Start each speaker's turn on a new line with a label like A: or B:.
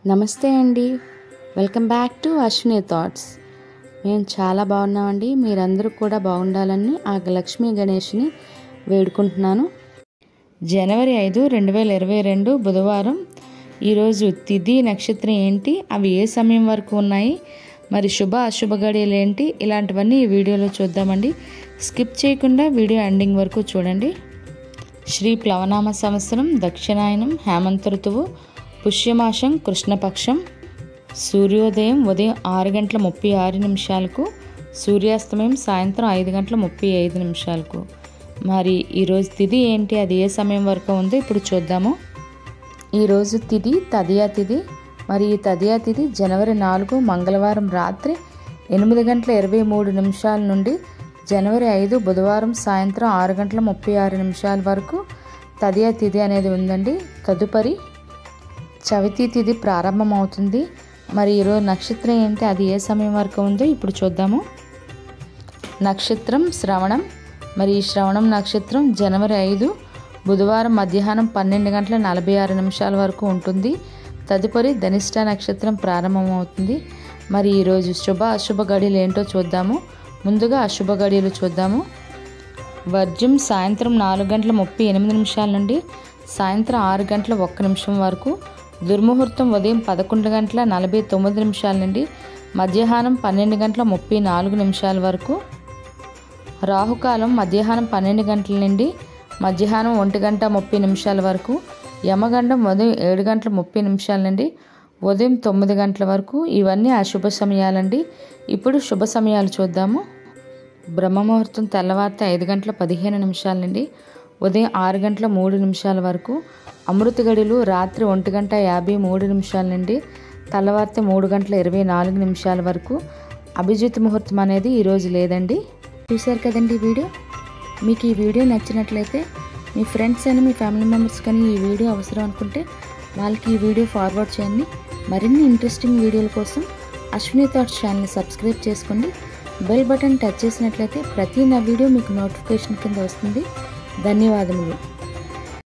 A: నమస్తే అండి welcome back to Ashwini thoughts మేము చాలా బాగున్నామండి మీరందరూ కూడా బాగుండాలని ఆ లక్ష్మీ గణేష్ని వేడుకుంటున్నాను జనవరి ఐదు రెండు వేల ఇరవై రెండు బుధవారం ఈరోజు తిథి నక్షత్రం ఏంటి అవి ఏ సమయం వరకు ఉన్నాయి మరి శుభ అశుభ గడియలు ఏంటి ఇలాంటివన్నీ ఈ వీడియోలో చూద్దామండి స్కిప్ చేయకుండా వీడియో ఎండింగ్ వరకు చూడండి శ్రీ ప్లవనామ సంవత్సరం దక్షిణాయనం హేమంత ఋతువు పుష్యమాసం కృష్ణపక్షం సూర్యోదయం ఉదయం ఆరు గంటల ముప్పై ఆరు నిమిషాలకు సూర్యాస్తమయం సాయంత్రం ఐదు గంటల ముప్పై ఐదు నిమిషాలకు మరి ఈరోజు తిథి ఏంటి అది ఏ సమయం వరకు ఉందో ఇప్పుడు చూద్దాము ఈరోజు తిథి తదియా తిథి మరి ఈ తదియా తిథి జనవరి నాలుగు మంగళవారం రాత్రి ఎనిమిది గంటల ఇరవై మూడు నిమిషాల నుండి జనవరి ఐదు బుధవారం సాయంత్రం ఆరు గంటల ముప్పై ఆరు నిమిషాల వరకు తదియా తిథి అనేది ఉందండి తదుపరి చవితి తిథి ప్రారంభమవుతుంది మరి ఈరోజు నక్షత్రం ఏంటి అది ఏ సమయం వరకు ఉందో ఇప్పుడు చూద్దాము నక్షత్రం శ్రవణం మరి ఈ శ్రవణం నక్షత్రం జనవరి ఐదు బుధవారం మధ్యాహ్నం పన్నెండు గంటల నలభై ఆరు నిమిషాల వరకు ఉంటుంది తదుపరి ధనిష్ట నక్షత్రం ప్రారంభమవుతుంది మరి ఈరోజు శుభ అశుభ గడియలు ఏంటో చూద్దాము ముందుగా అశుభ గడియలు చూద్దాము వర్జం సాయంత్రం నాలుగు గంటల ముప్పై ఎనిమిది నిమిషాల నుండి సాయంత్రం ఆరు గంటల ఒక్క నిమిషం వరకు దుర్ముహూర్తం ఉదయం పదకొండు గంటల నలభై తొమ్మిది నిమిషాల నుండి మధ్యాహ్నం పన్నెండు గంటల ముప్పై నాలుగు నిమిషాల వరకు రాహుకాలం మధ్యాహ్నం పన్నెండు గంటల నుండి మధ్యాహ్నం ఒంటి గంట ముప్పై నిమిషాల వరకు యమగండం ఉదయం ఏడు గంటల ముప్పై నిమిషాల నుండి ఉదయం తొమ్మిది గంటల వరకు ఇవన్నీ అశుభ సమయాలండి ఇప్పుడు శుభ సమయాలు చూద్దాము బ్రహ్మముహూర్తం తెల్లవారితే ఐదు గంటల పదిహేను నిమిషాల నుండి ఉదయం ఆరు గంటల మూడు నిమిషాల వరకు అమృత గడిలు రాత్రి ఒంటి గంట యాభై మూడు నిమిషాల నుండి తెల్లవారితే మూడు గంటల ఇరవై నాలుగు నిమిషాల వరకు అభిజిత్ ముహూర్తం అనేది ఈరోజు లేదండి చూశారు కదండి ఈ వీడియో మీకు ఈ వీడియో నచ్చినట్లయితే మీ ఫ్రెండ్స్ అని మీ ఫ్యామిలీ మెంబర్స్ కానీ ఈ వీడియో అవసరం అనుకుంటే వాళ్ళకి ఈ వీడియో ఫార్వర్డ్ చేయండి మరిన్ని ఇంట్రెస్టింగ్ వీడియోల కోసం అశ్విని థాట్స్ ఛానల్ని సబ్స్క్రైబ్ చేసుకోండి బెల్ బటన్ టచ్ చేసినట్లయితే ప్రతి నా వీడియో మీకు నోటిఫికేషన్ కింద వస్తుంది ధన్యవాదములు